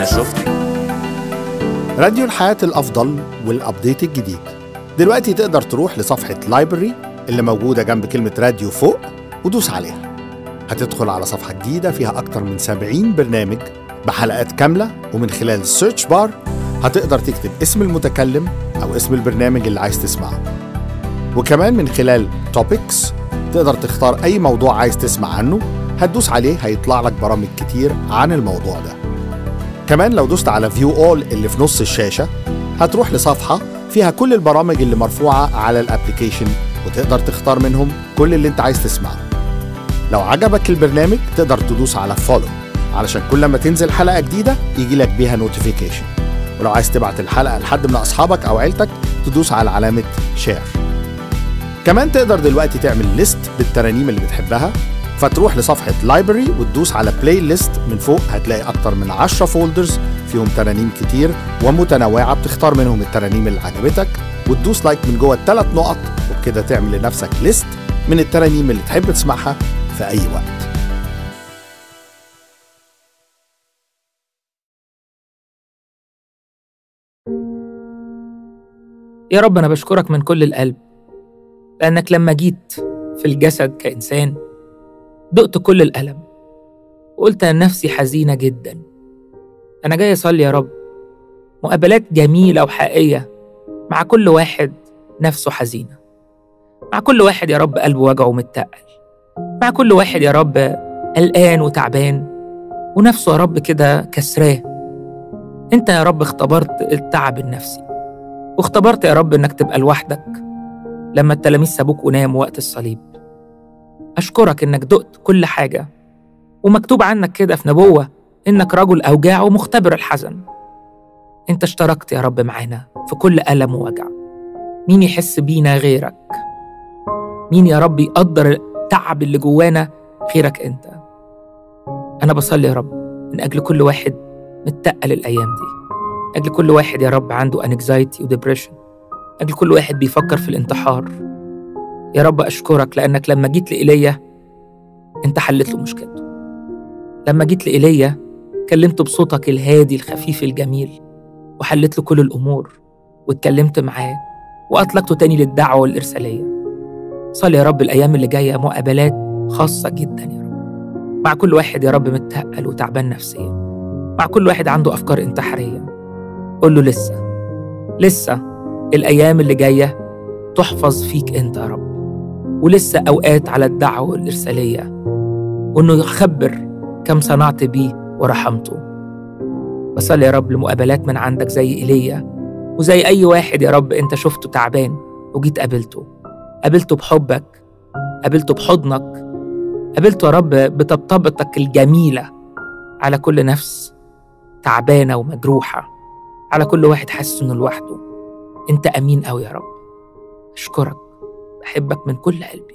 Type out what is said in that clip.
أنا شفت راديو الحياة الأفضل والأبديت الجديد دلوقتي تقدر تروح لصفحة لايبرري اللي موجودة جنب كلمة راديو فوق ودوس عليها هتدخل على صفحة جديدة فيها أكتر من 70 برنامج بحلقات كاملة ومن خلال السيرش بار هتقدر تكتب اسم المتكلم أو اسم البرنامج اللي عايز تسمعه وكمان من خلال توبكس تقدر تختار أي موضوع عايز تسمع عنه هتدوس عليه هيطلع لك برامج كتير عن الموضوع ده كمان لو دوست على فيو اول اللي في نص الشاشة هتروح لصفحة فيها كل البرامج اللي مرفوعة على الابليكيشن وتقدر تختار منهم كل اللي انت عايز تسمعه لو عجبك البرنامج تقدر تدوس على فولو علشان كل ما تنزل حلقة جديدة يجي لك بيها نوتيفيكيشن ولو عايز تبعت الحلقة لحد من أصحابك أو عيلتك تدوس على علامة شير كمان تقدر دلوقتي تعمل ليست بالترانيم اللي بتحبها فتروح لصفحة لايبرري وتدوس على بلاي ليست من فوق هتلاقي أكتر من 10 فولدرز فيهم ترانيم كتير ومتنوعة بتختار منهم الترانيم اللي عجبتك وتدوس لايك من جوه الثلاث نقط وبكده تعمل لنفسك ليست من الترانيم اللي تحب تسمعها في أي وقت يا رب أنا بشكرك من كل القلب لأنك لما جيت في الجسد كإنسان دقت كل الألم وقلت أن نفسي حزينة جدا أنا جاي أصلي يا رب مقابلات جميلة وحقيقية مع كل واحد نفسه حزينة مع كل واحد يا رب قلبه وجعه متقل مع كل واحد يا رب قلقان وتعبان ونفسه يا رب كده كسراه انت يا رب اختبرت التعب النفسي واختبرت يا رب انك تبقى لوحدك لما التلاميذ سابوك وناموا وقت الصليب أشكرك إنك دقت كل حاجة ومكتوب عنك كده في نبوة إنك رجل أوجاع ومختبر الحزن أنت اشتركت يا رب معانا في كل ألم ووجع مين يحس بينا غيرك مين يا رب يقدر التعب اللي جوانا غيرك أنت أنا بصلي يا رب من أجل كل واحد متقل الأيام دي أجل كل واحد يا رب عنده انكزايتي وديبريشن أجل كل واحد بيفكر في الانتحار يا رب أشكرك لأنك لما جيت لإيليا أنت حلت له مشكلته لما جيت لإيليا كلمته بصوتك الهادي الخفيف الجميل وحلت له كل الأمور واتكلمت معاه وأطلقته تاني للدعوة والإرسالية صلي يا رب الأيام اللي جاية مقابلات خاصة جدا يا رب مع كل واحد يا رب متقل وتعبان نفسيا مع كل واحد عنده أفكار انتحارية قول له لسه لسه الأيام اللي جاية تحفظ فيك أنت يا رب ولسه أوقات على الدعوة والإرسالية وإنه يخبر كم صنعت بيه ورحمته بصلي يا رب لمقابلات من عندك زي إيليا وزي أي واحد يا رب أنت شفته تعبان وجيت قابلته قابلته بحبك قابلته بحضنك قابلته يا رب بطبطبتك الجميلة على كل نفس تعبانة ومجروحة على كل واحد حاسس إنه لوحده أنت أمين أوي يا رب أشكرك بحبك من كل قلبي